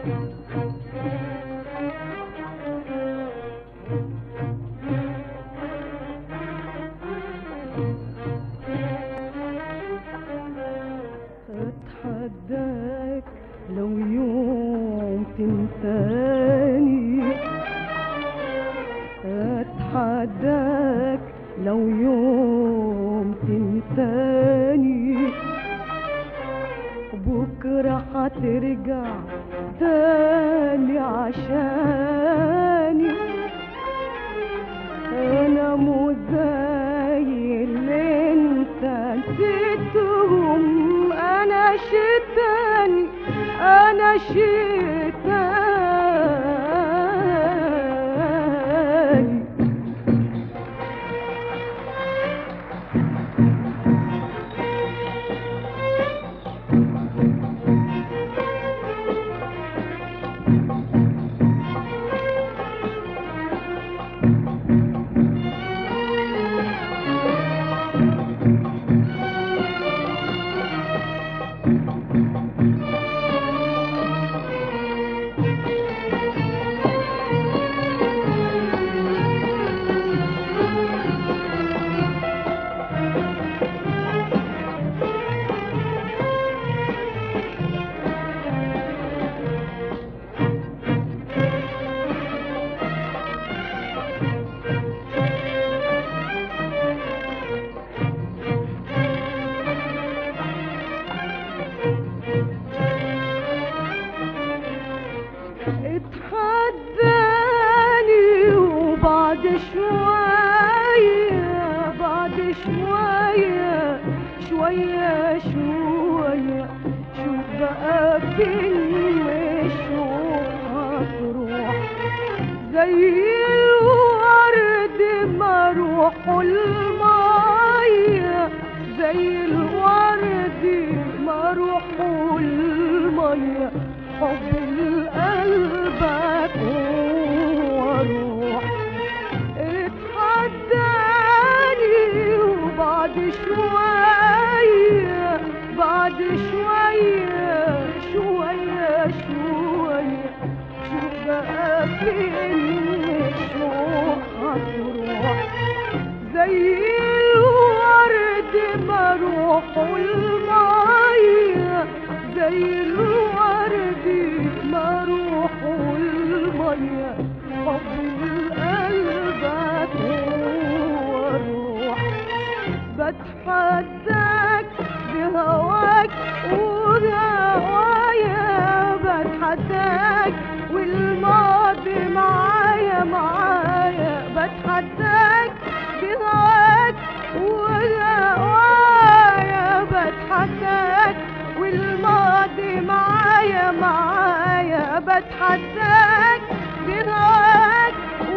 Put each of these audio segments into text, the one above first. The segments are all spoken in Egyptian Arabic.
اتحداك لو يوم تنساني اتحداك لو يوم تنساني بكرة هترجع تاني عشاني انا مو زي اللي انت نسيتهم انا شتاني انا شتاني اتحداني وبعد شوية بعد شوية شوية شوية شوف بقى فين الشوق هتروح زي الورد مروح المية زي الورد مروح المية حب لقلبك واروح اتحداني وبعد شوية بعد شوية شوية شوية شوف بقى فين الشوق هتروح زي الورد مروح المية زي الورد مروح المية حب قلبك واروح بتحداك بهواك وهوايا بتحداك والماضي معايا معايا بتحداك بهواك وهوايا بتحداك والماضي معايا معايا بتحداك بهواك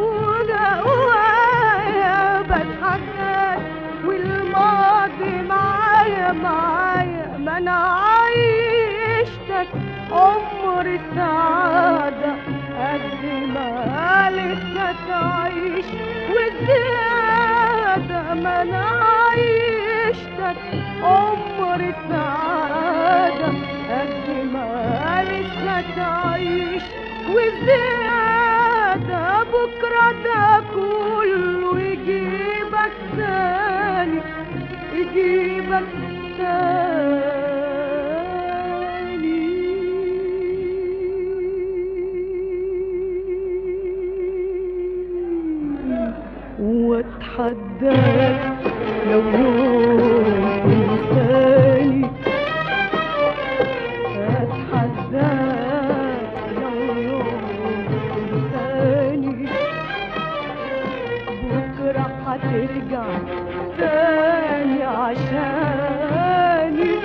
وهوايا بتحداك والماضي معايا معايا ما انا عايشتك عمر السعادة قد ما لسه تعيش والزيادة ما انا عايشتك عمر السعادة قد ما لسه تعيش والزيادة بكرة ده كله يجيبك تاني يجيبك تاني واتحداك لو يوم تنساني اتحداك لو يوم تنساني بكرة هترجع تاني عشاني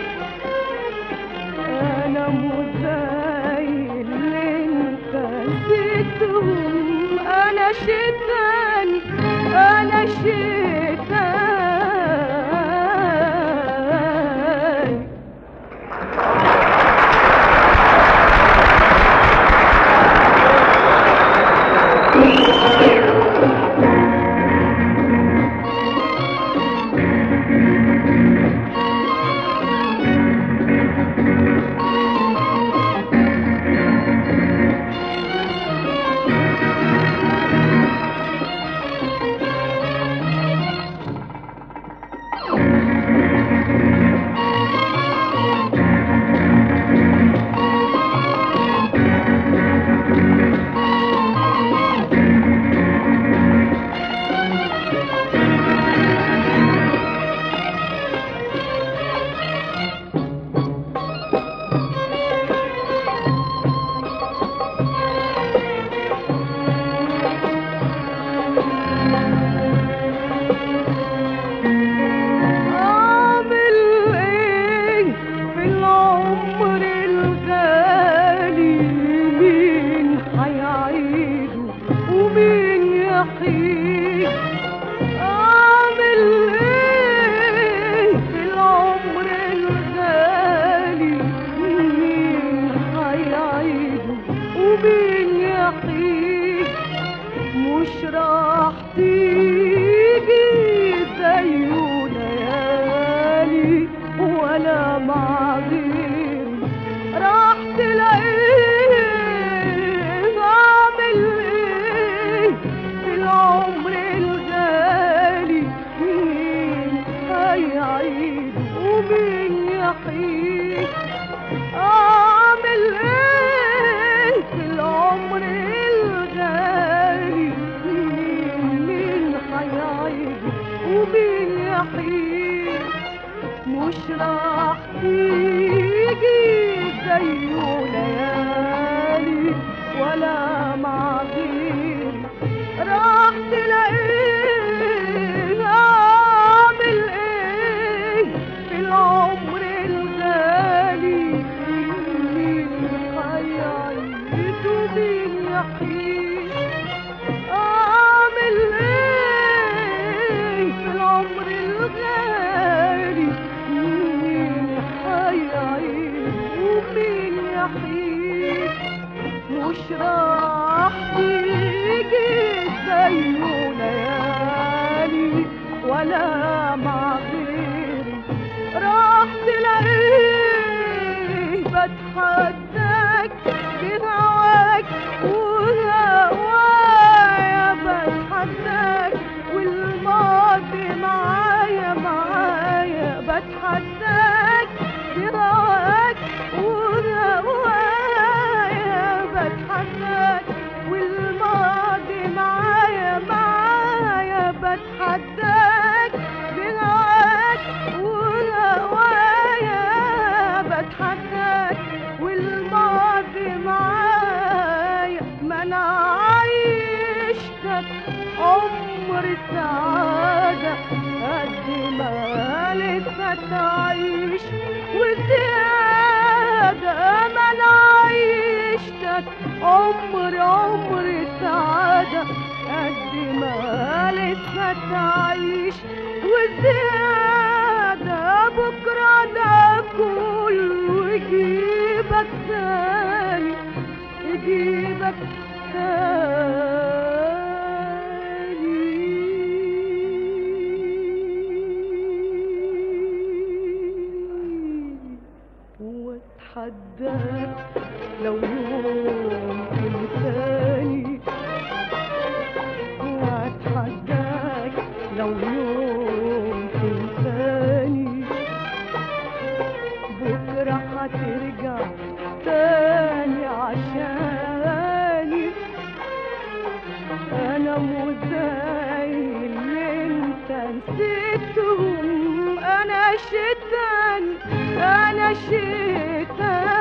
أنا مو زي اللي انت نسيتهم أنا شتاني أنا شتاني تلاقيه اعمل ايه في العمر الغالي مين هيعيد ومين يحيي اعمل ايه في العمر الغالي مين مين هيعيد ومين يحيي مش راح تيجي زيه ليالي ولا مع غيري راح تلاقيه اعمل ايه في العمر الغالي مين هيعيد ومين يحيي اعمل ايه في العمر الغالي مين هيعيش ومين يحيي مش راح تيجي زيه ليالي ولا مع غيري راح تلاقيه بتحداك بهواك وهوايا بتحداك والماضي معايا معايا بتحداك بهواك وهوايا بتحداك والماضي معايا معايا بتحداك بهواك وهوايا بتحداك والماضي معايا ما انا عايشتك عمر السعادة قد ما لسه تعيش وزيادة ما انا عايشتك عمر عمر السعادة قد ما لسه تعيش وزيادة بكرة ده كله يجيبك تاني يجيبك تاني واتحداك لو يوم تنساني واتحداك لو يوم تنساني بكرة هترجع تاني عشاني انا مش زي اللي انت نسيتهم انا شيطان انا شيطان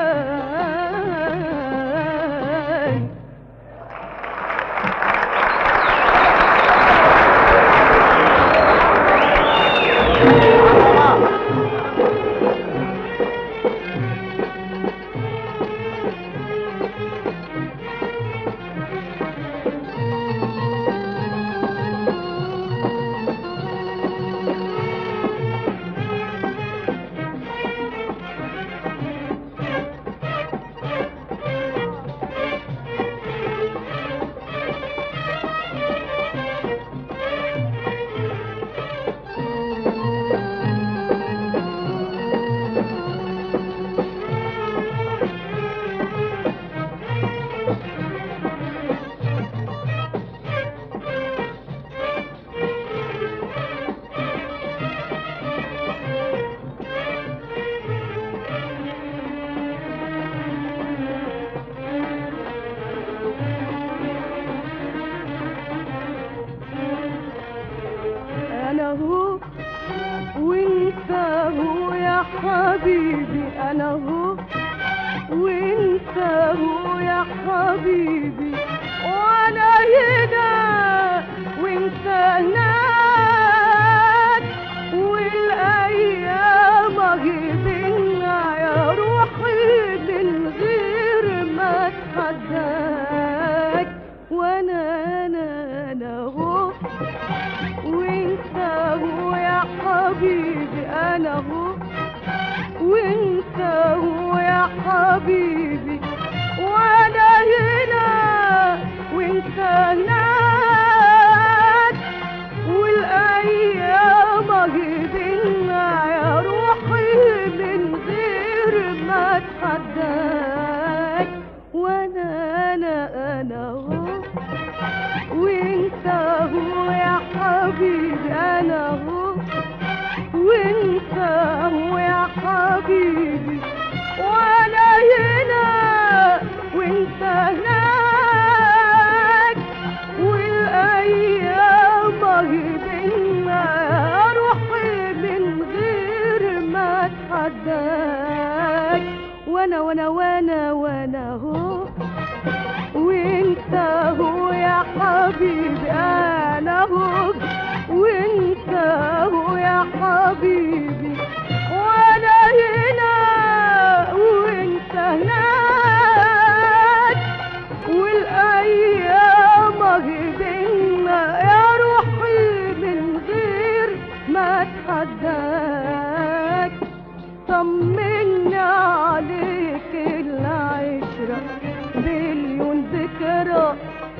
انا هو وانت هو يا حبيبي انا هو وانت هو يا حبيبي وانا هنا وانت هناك والايام غيبنا يا روحي من غير ما اتحداك وانا انا انا هو وانت هو يا حبيبي انا هو وانت هو يا حبيبي وانا هنا وانت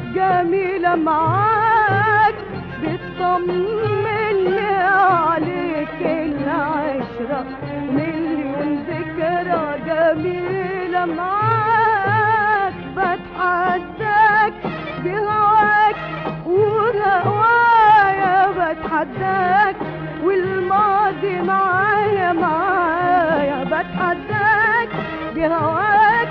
جميلة معاك بتطمني عليك العشرة مليون ذكرى جميلة معاك بتحداك بهواك وهوايا بتحداك والماضي معايا معايا بتحداك بهواك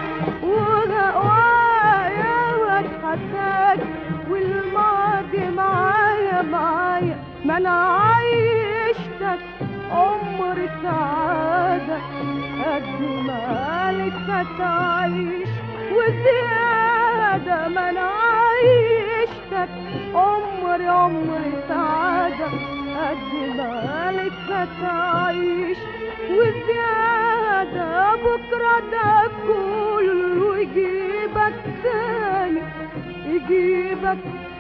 وهوايا بتحداك والماضي معايا معايا ما انا عايشتك عمر سعادة قد ما لسه تعيش وزيادة ما انا عايشتك عمر عمر سعادة قد ما لسه تعيش وزيادة بكرة ده كله يجيبك تاني يجيبك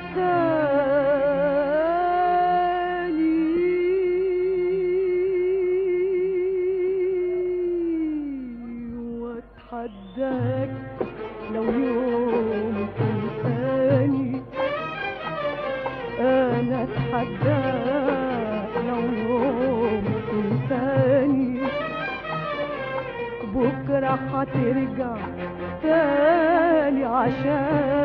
تاني واتحداك لو يوم تنساني انا اتحداك لو يوم تنساني بكره هترجع تاني عشان